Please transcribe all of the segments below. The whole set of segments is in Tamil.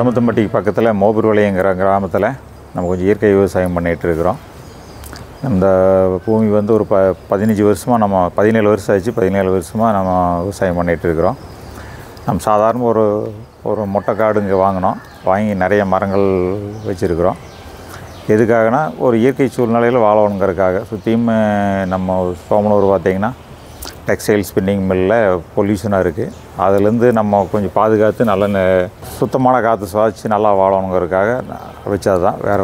குருமுத்தம்பட்டிக்கு பக்கத்தில் மோபுர்வளையங்கிற கிராமத்தில் நம்ம கொஞ்சம் இயற்கை விவசாயம் பண்ணிகிட்டு இருக்கிறோம் இந்த பூமி வந்து ஒரு ப பதினஞ்சு வருஷமாக நம்ம பதினேழு வருஷம் ஆச்சு பதினேழு வருஷமாக நம்ம விவசாயம் பண்ணிகிட்டு இருக்கிறோம் நம்ம சாதாரண ஒரு ஒரு மொட்டை காடு இங்கே வாங்கினோம் வாங்கி நிறைய மரங்கள் வச்சுருக்கிறோம் எதுக்காகனா ஒரு இயற்கை சூழ்நிலையில் வாழணுங்கிறதுக்காக சுற்றியும் நம்ம சோமனூர் பார்த்திங்கன்னா டெக்ஸ்டைல் ஸ்பின்னிங் மில்லில் பொல்யூஷனாக இருக்குது அதுலேருந்து நம்ம கொஞ்சம் பாதுகாத்து நல்ல நெ- சுத்தமான காற்று சுவாசித்து நல்லா வாழணுங்கிறதுக்காக வச்சது தான் வேறு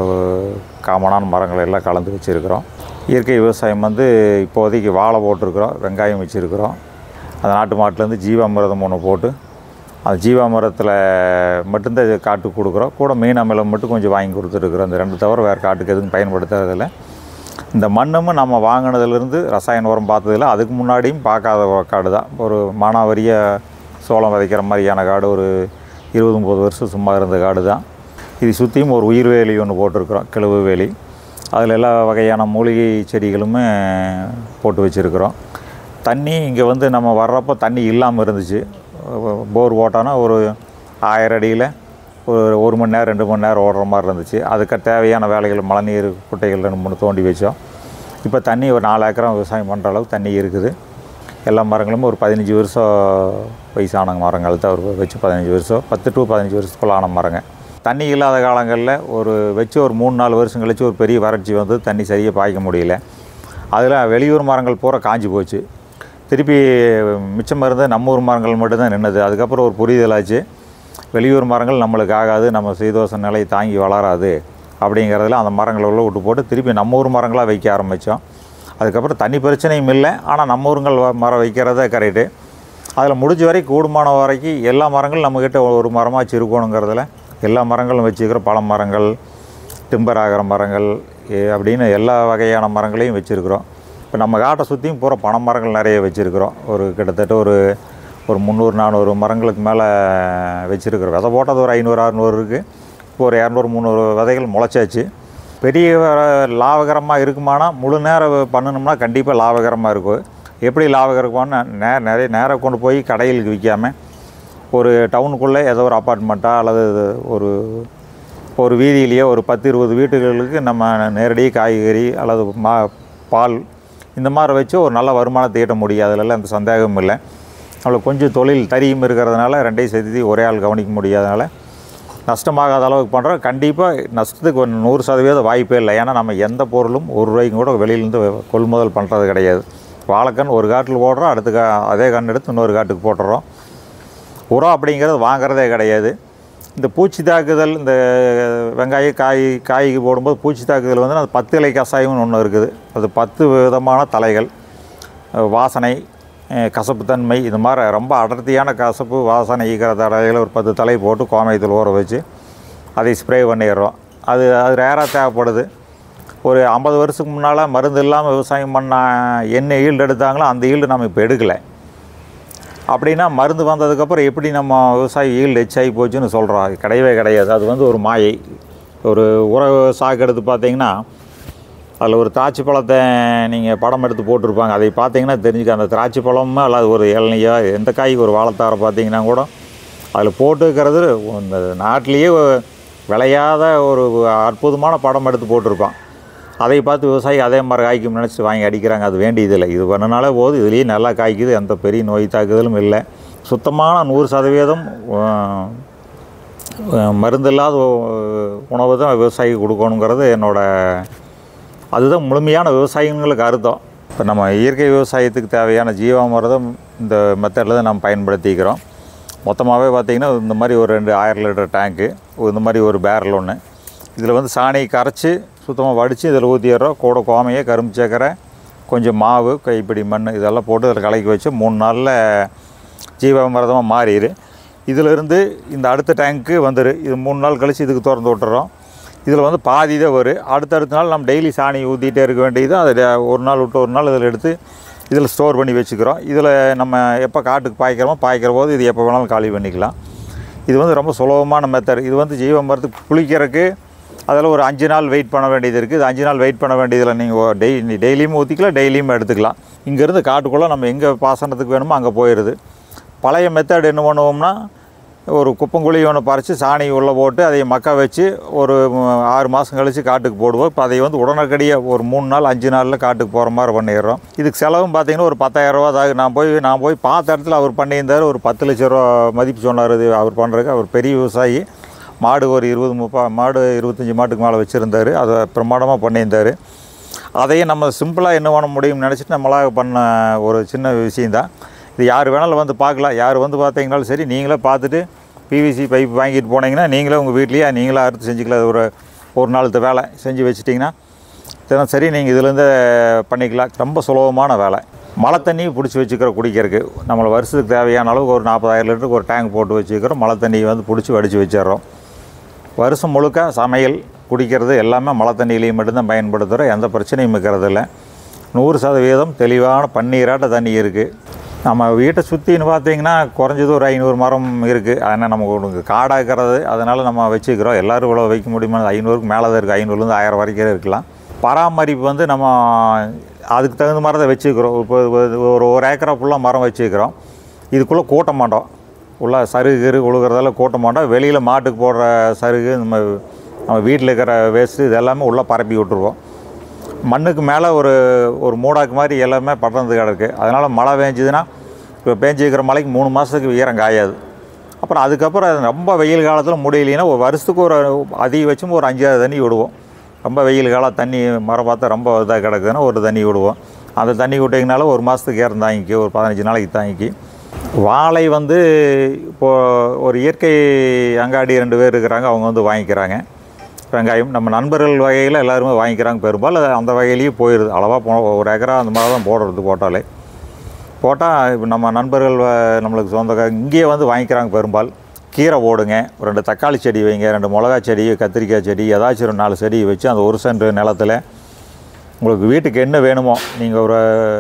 காமனான மரங்கள் எல்லாம் கலந்து வச்சுருக்கிறோம் இயற்கை விவசாயம் வந்து இப்போதைக்கு வாழை போட்டிருக்கிறோம் வெங்காயம் வச்சுருக்கிறோம் அந்த நாட்டு மாட்டுலேருந்து ஜீவாமிரதம் ஒன்று போட்டு அந்த ஜீவாமிரத்தில் மட்டும்தான் இது காட்டுக்கு கொடுக்குறோம் கூட மீன் அமிலம் மட்டும் கொஞ்சம் வாங்கி கொடுத்துருக்குறோம் இந்த ரெண்டு தவிர வேறு காட்டுக்கு எதுவும் பயன்படுத்துறதில்ல இந்த மண்ணும் நம்ம வாங்கினதுலேருந்து ரசாயன உரம் பார்த்ததில்ல அதுக்கு முன்னாடியும் பார்க்காத ஒரு காடு தான் ஒரு மானாவரிய சோளம் விதைக்கிற மாதிரியான காடு ஒரு இருபது முப்பது வருஷம் சும்மா இருந்த காடு தான் இது சுற்றியும் ஒரு உயிர் வேலி ஒன்று போட்டிருக்கிறோம் கிழவு வேலி அதில் எல்லா வகையான மூலிகை செடிகளுமே போட்டு வச்சுருக்கிறோம் தண்ணி இங்கே வந்து நம்ம வர்றப்போ தண்ணி இல்லாமல் இருந்துச்சு போர் போட்டோன்னா ஒரு ஆயிரம் அடியில் ஒரு ஒரு மணி நேரம் ரெண்டு மணி நேரம் ஓடுற மாதிரி இருந்துச்சு அதுக்கு தேவையான வேலைகள் மழைநீர் குட்டைகள் ரெண்டு மூணு தோண்டி வச்சோம் இப்போ தண்ணி ஒரு நாலு ஏக்கரம் விவசாயம் பண்ணுற அளவுக்கு தண்ணி இருக்குது எல்லா மரங்களும் ஒரு பதினஞ்சு வருஷம் வயசான மரங்கள் தான் ஒரு வச்சு பதினஞ்சு வருஷம் பத்து டு பதினஞ்சு வருஷத்துக்குள்ள ஆன மரங்க தண்ணி இல்லாத காலங்களில் ஒரு வச்சு ஒரு மூணு நாலு வருஷம் கழிச்சு ஒரு பெரிய வறட்சி வந்து தண்ணி சரியாக பாய்க்க முடியல அதில் வெளியூர் மரங்கள் பூரா காஞ்சி போச்சு திருப்பி மிச்சம் இருந்த நம்ம ஊர் மரங்கள் மட்டும்தான் நின்றுது அதுக்கப்புறம் ஒரு புரிதலாச்சு வெளியூர் மரங்கள் நம்மளுக்கு ஆகாது நம்ம சீதோஷ நிலை தாங்கி வளராது அப்படிங்கிறதுல அந்த மரங்களை உள்ள விட்டு போட்டு திருப்பி நம்ம ஊர் மரங்களாக வைக்க ஆரம்பித்தோம் அதுக்கப்புறம் தண்ணி பிரச்சனையும் இல்லை ஆனால் நம்ம ஊருங்கள் வ- மரம் வைக்கிறதே கரெக்டு அதில் முடிஞ்ச வரை கூடுமான வரைக்கும் எல்லா மரங்களும் நம்மக்கிட்ட ஒரு மரமாச்சு இருக்கணுங்கிறதுல எல்லா மரங்களும் வச்சுக்கிறோம் பழ மரங்கள் டிம்பர் ஆகிற மரங்கள் எ- அப்படின்னு எல்லா வகையான மரங்களையும் வச்சுருக்குறோம் இப்போ நம்ம காட்டை சுற்றியும் பூரா பனை மரங்கள் நிறைய வச்சுருக்குறோம் ஒரு கிட்டத்தட்ட ஒரு ஒரு முந்நூறு நானூறு மரங்களுக்கு மேலே வச்சுருக்குறோம் விதை போட்டது ஒரு ஐநூறு அறநூறு இருக்குது இப்போ ஒரு இரநூறு முந்நூறு விதைகள் முளைச்சாச்சு பெரிய லாபகரமாக இருக்குமானா முழு நேரம் பண்ணணும்னா கண்டிப்பாக லாபகரமாக இருக்கும் எப்படி லாபகரமானு நே நிறைய நேரம் கொண்டு போய் கடைகளுக்கு விற்காம ஒரு டவுனுக்குள்ளே ஏதோ ஒரு அப்பார்ட்மெண்ட்டா அல்லது ஒரு ஒரு வீதியிலேயே ஒரு பத்து இருபது வீட்டுகளுக்கு நம்ம நேரடி காய்கறி அல்லது மா பால் இந்த மாதிரி வச்சு ஒரு நல்ல வருமானத்தை ஈட்ட முடியும் அதிலெல்லாம் எந்த சந்தேகமும் இல்லை அவளுக்கு கொஞ்சம் தொழில் தரியும் இருக்கிறதுனால ரெண்டையும் சேர்த்து ஒரே ஆள் கவனிக்க முடியாதனால நஷ்டமாகாத அளவுக்கு பண்ணுறோம் கண்டிப்பாக நஷ்டத்துக்கு ஒரு நூறு சதவீதம் வாய்ப்பே இல்லை ஏன்னா நம்ம எந்த பொருளும் ஒரு ரூபாய்க்கும் கூட வெளியிலேருந்து கொள்முதல் பண்ணுறது கிடையாது வாழைக்கண் ஒரு காட்டில் போடுறோம் அடுத்த கா அதே கண் எடுத்து இன்னொரு காட்டுக்கு போட்டுறோம் உரம் அப்படிங்கிறது வாங்குறதே கிடையாது இந்த பூச்சி தாக்குதல் இந்த வெங்காயம் காய் காய்க்கு போடும்போது பூச்சி தாக்குதல் வந்து அது பத்து இலை கஷாயம்னு ஒன்று இருக்குது அது பத்து விதமான தலைகள் அஹ் வாசனை அஹ் கசப்புத்தன்மை இது மாதிரி ரொம்ப அடர்த்தியான கசப்பு வாசனை ஈக்கிற தலைகளை ஒரு பத்து தலை போட்டு கோமயத்தில் ஊற வச்சு அதை ஸ்ப்ரே பண்ணிடுறோம் அது அது ரேராக தேவைப்படுது ஒரு ஐம்பது வருஷத்துக்கு முன்னால் மருந்து இல்லாமல் விவசாயம் பண்ண என்ன ஈல்டு எடுத்தாங்களோ அந்த ஈல்டு நம்ம இப்போ எடுக்கலை அப்படின்னா மருந்து வந்ததுக்கப்புறம் எப்படி நம்ம விவசாயி ஈல்டு எச்சாகி போச்சுன்னு சொல்கிறோம் அது கிடையவே கிடையாது அது வந்து ஒரு மாயை ஒரு உறவு சாக்கு எடுத்து பார்த்தீங்கன்னா அதில் ஒரு திராட்சை பழத்தை நீங்கள் படம் எடுத்து போட்டிருப்பாங்க அதை பார்த்தீங்கன்னா தெரிஞ்சுக்க அந்த திராட்சை பழமும் அல்லது ஒரு இளநியோ எந்த காய் ஒரு வாழைத்தாரை பார்த்தீங்கன்னா கூட அதில் போட்டுக்கிறது இந்த நாட்டிலேயே விளையாத ஒரு அற்புதமான படம் எடுத்து போட்டிருப்பான் அதை பார்த்து விவசாயி அதே மாதிரி காய்க்கும் நினச்சி வாங்கி அடிக்கிறாங்க அது வேண்டியதில்லை இது பண்ணனாலே போதும் இதுலேயே நல்லா காய்க்குது எந்த பெரிய நோய் தாக்குதலும் இல்லை சுத்தமான நூறு சதவீதம் அஹ், அஹ், மருந்தில்லாத உ- உணவு தான் விவசாயி கொடுக்கணுங்கிறது என்னோட அதுதான் முழுமையான விவசாயிங்களுக்கு அர்த்தம் இப்போ நம்ம இயற்கை விவசாயத்துக்கு தேவையான ஜீவாமிரதம் இந்த மெத்தடில் தான் நம்ம பயன்படுத்திக்கிறோம் மொத்தமாகவே பார்த்திங்கன்னா இந்த மாதிரி ஒரு ரெண்டு ஆயிரம் லிட்டர் டேங்க்கு இந்த மாதிரி ஒரு பேரல் ஒன்று இதில் வந்து சாணியை கரைச்சி சுத்தமாக வடித்து இதில் ஊற்றிடுறோம் கூட கோமையை கரும்பு சக்கரை கொஞ்சம் மாவு கைப்பிடி மண் இதெல்லாம் போட்டு அதில் கலக்கி வச்சு மூணு நாளில் ஜீவாமிரதமாக மாறிடு இதிலிருந்து இந்த அடுத்த டேங்க்கு வந்துரு இது மூணு நாள் கழித்து இதுக்கு திறந்து விட்டுறோம் இதில் வந்து பாதி தான் வரும் அடுத்தடுத்த நாள் நம்ம டெய்லி சாணி ஊற்றிட்டே இருக்க வேண்டியது அதை டே- ஒரு நாள் விட்டு ஒரு நாள் இதில் எடுத்து இதில் ஸ்டோர் பண்ணி வச்சுக்கிறோம் இதில் நம்ம எப்போ காட்டுக்கு பாய்க்கிறோமோ பாய்க்கிற போது இது எப்போ வேணாலும் காலி பண்ணிக்கலாம் இது வந்து ரொம்ப சுலபமான மெத்தட் இது வந்து ஜீவமரத்துக்கு குளிக்கிறதுக்கு அதில் ஒரு அஞ்சு நாள் வெயிட் பண்ண வேண்டியது இருக்குது இது அஞ்சு நாள் வெயிட் பண்ண வேண்டியதில் நீங்கள் டெய்லி டெய்லியும் ஊற்றிக்கலாம் டெய்லியும் எடுத்துக்கலாம் இங்கேருந்து காட்டுக்குள்ளே நம்ம எங்கே பாசனத்துக்கு வேணுமோ அங்கே போயிடுது பழைய மெத்தட் என்ன பண்ணுவோம்னா ஒரு குப்பங்குழி ஒன்று பறித்து சாணி உள்ளே போட்டு அதை மக்க வச்சு ஒரு ம், ஆறு மாதம் கழித்து காட்டுக்கு போடுவோம் இப்போ அதை வந்து உடனடியாக ஒரு மூணு நாள் அஞ்சு நாளில் காட்டுக்கு போகிற மாதிரி பண்ணிடுறோம் இதுக்கு செலவும் பார்த்தீங்கன்னா ஒரு பத்தாயிரம் ரூபா தான் நான் போய் நான் போய் பார்த்த இடத்துல அவர் பண்ணியிருந்தார் ஒரு பத்து லட்ச ரூபா மதிப்பு சொன்னார் இது அவர் பண்ணுறதுக்கு அவர் பெரிய விவசாயி மாடு ஒரு இருபது முப்பா மாடு இருபத்தஞ்சி மாட்டுக்கு மேலே வச்சுருந்தார் அதை பிரமாதமாக பண்ணியிருந்தார் அதையும் நம்ம சிம்பிளாக என்ன பண்ண முடியும்னு நினச்சிட்டு நம்மளாக பண்ண ஒரு சின்ன விஷயந்தான் இது யார் வேணாலும் வந்து பார்க்கலாம் யார் வந்து பார்த்தீங்கனாலும் சரி நீங்களே பார்த்துட்டு பிவிசி பைப் வாங்கிட்டு போனீங்கன்னா நீங்களே உங்கள் வீட்லேயே நீங்களே அறுத்து செஞ்சுக்கலாம் அது ஒரு ஒரு நாளுத்த வேலை செஞ்சு வச்சிட்டிங்கன்னா தினம் சரி நீங்கள் இதுலேருந்து பண்ணிக்கலாம் ரொம்ப சுலபமான வேலை மழை தண்ணி பிடிச்சி வச்சுக்கிறோம் குடிக்கிறதுக்கு நம்மளை வருஷத்துக்கு தேவையான அளவுக்கு ஒரு நாற்பதாயிரம் லிட்டருக்கு ஒரு டேங்க் போட்டு வச்சுக்கிறோம் மழை தண்ணியை வந்து பிடிச்சி வடித்து வச்சிடுறோம் வருஷம் முழுக்க சமையல் குடிக்கிறது எல்லாமே மழை தண்ணியிலையும் மட்டும்தான் பயன்படுத்துகிறோம் எந்த பிரச்சனையும் இருக்கிறது இல்லை நூறு சதவீதம் தெளிவான பன்னீராட்ட தண்ணி இருக்குது நம்ம வீட்டை சுற்றின்னு பார்த்தீங்கன்னா குறைஞ்சது ஒரு ஐநூறு மரம் இருக்குது அதனால் நமக்கு ஒரு காடாக இருக்கிறது அதனால் நம்ம வச்சுக்கிறோம் எல்லோரும் இவ்வளோ வைக்க முடியுமா ஐநூறுக்கு மேலே தான் இருக்குது ஐநூறுலேருந்து ஆயிரம் வரைக்கும் இருக்கலாம் பராமரிப்பு வந்து நம்ம அதுக்கு தகுந்த மாதிரி தான் வச்சுக்கிறோம் இப்போ ஒரு ஒரு ஏக்கரா ஃபுல்லாக மரம் வச்சுக்கிறோம் இதுக்குள்ளே கூட்ட மாட்டோம் உள்ள சருகு கிரு உழுகிறதால கூட்ட மாட்டோம் வெளியில் மாட்டுக்கு போடுற சருகு நம்ம நம்ம வீட்டில் இருக்கிற வேஸ்ட்டு இது எல்லாமே உள்ளே பரப்பி விட்டுருவோம் மண்ணுக்கு மேலே ஒரு ஒரு மூடாக்கு மாதிரி எல்லாமே படர்ந்து கிடக்கு அதனால் மழை பெஞ்சதுன்னா இப்போ பேஞ்சிருக்கிற மழைக்கு மூணு மாதத்துக்கு ஈரம் காயாது அப்புறம் அதுக்கப்புறம் அது ரொம்ப வெயில் காலத்தில் முடியலைன்னா ஒரு வருஷத்துக்கு ஒரு அதிகபட்சம் ஒரு அஞ்சாறு தண்ணி விடுவோம் ரொம்ப வெயில் காலம் தண்ணி மரம் பார்த்தா ரொம்ப இதாக கிடக்குதுன்னா ஒரு தண்ணி விடுவோம் அந்த தண்ணி விட்டிங்கனால ஒரு மாதத்துக்கு ஈரம் தாங்கிக்கி ஒரு பதினஞ்சு நாளைக்கு தாங்கிக்கி வாழை வந்து இப்போது ஒரு இயற்கை அங்காடி ரெண்டு பேர் இருக்கிறாங்க அவங்க வந்து வாங்கிக்கிறாங்க வெங்காயம் நம்ம நண்பர்கள் வகையில் எல்லாருமே வாங்கிக்கிறாங்க பெரும்பாலும் அது அந்த வகையிலேயே போயிடுது அளவாக போ ஒரு ஏக்கரா அந்த மாதிரி தான் போடுறது போட்டாலே போட்டால் இப்போ நம்ம நண்பர்கள் வ- நம்மளுக்கு சொந்த இங்கேயே வந்து வாங்கிக்கிறாங்க பெரும்பால் கீரை போடுங்க ஒரு ரெண்டு தக்காளி செடி வைங்க ரெண்டு மிளகா செடி கத்திரிக்காய் செடி ஏதாச்சும் ஒரு நாலு செடி வச்சு அந்த ஒரு சென்ட் நிலத்தில் உங்களுக்கு வீட்டுக்கு என்ன வேணுமோ நீங்கள் ஒரு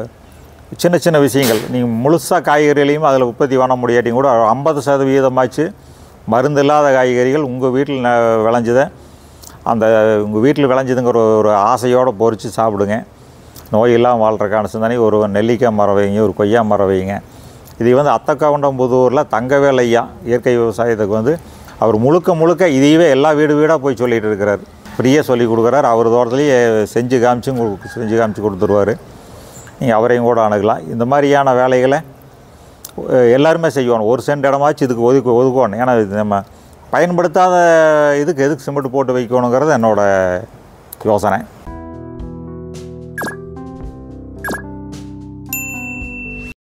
சின்ன சின்ன விஷயங்கள் நீங்கள் முழுசாக காய்கறிகளையும் அதில் உற்பத்தி பண்ண முடியாட்டியும் கூட ஐம்பது சதவீதமாச்சு மருந்து இல்லாத காய்கறிகள் உங்கள் வீட்டில் ந- விளைஞ்சதை அந்த உங்கள் வீட்டில் விளைஞ்சதுங்கிற ஒரு ஒரு ஆசையோடு பொறிச்சு சாப்பிடுங்க நோய் இல்லாமல் வாழ்கிறக்கான சிந்தனை ஒரு நெல்லிக்காய் மரம் வைங்க ஒரு கொய்யா மரம் வைங்க இது வந்து அத்தக்கவுண்டம்புதூரில் தங்கவேல் ஐயா இயற்கை விவசாயத்துக்கு வந்து அவர் முழுக்க முழுக்க இதையவே எல்லா வீடு வீடாக போய் சொல்லிட்டு இருக்கிறார் ஃப்ரீயாக சொல்லி கொடுக்குறாரு அவர் தோட்டத்துலேயே செஞ்சு காமிச்சு உங்களுக்கு செஞ்சு காமிச்சு கொடுத்துருவாரு நீங்கள் அவரையும் கூட அணுகலாம் இந்த மாதிரியான வேலைகளை அஹ், எல்லாருமே செய்யணும் ஒரு சென்ட் இடமாச்சு இதுக்கு ஒதுக்கு ஒதுக்கணும் ஏன்னா இது நம்ம பயன்படுத்தாத இதுக்கு எதுக்கு சிமெண்ட் போட்டு வைக்கணுங்கிறது என்னோட யோசனை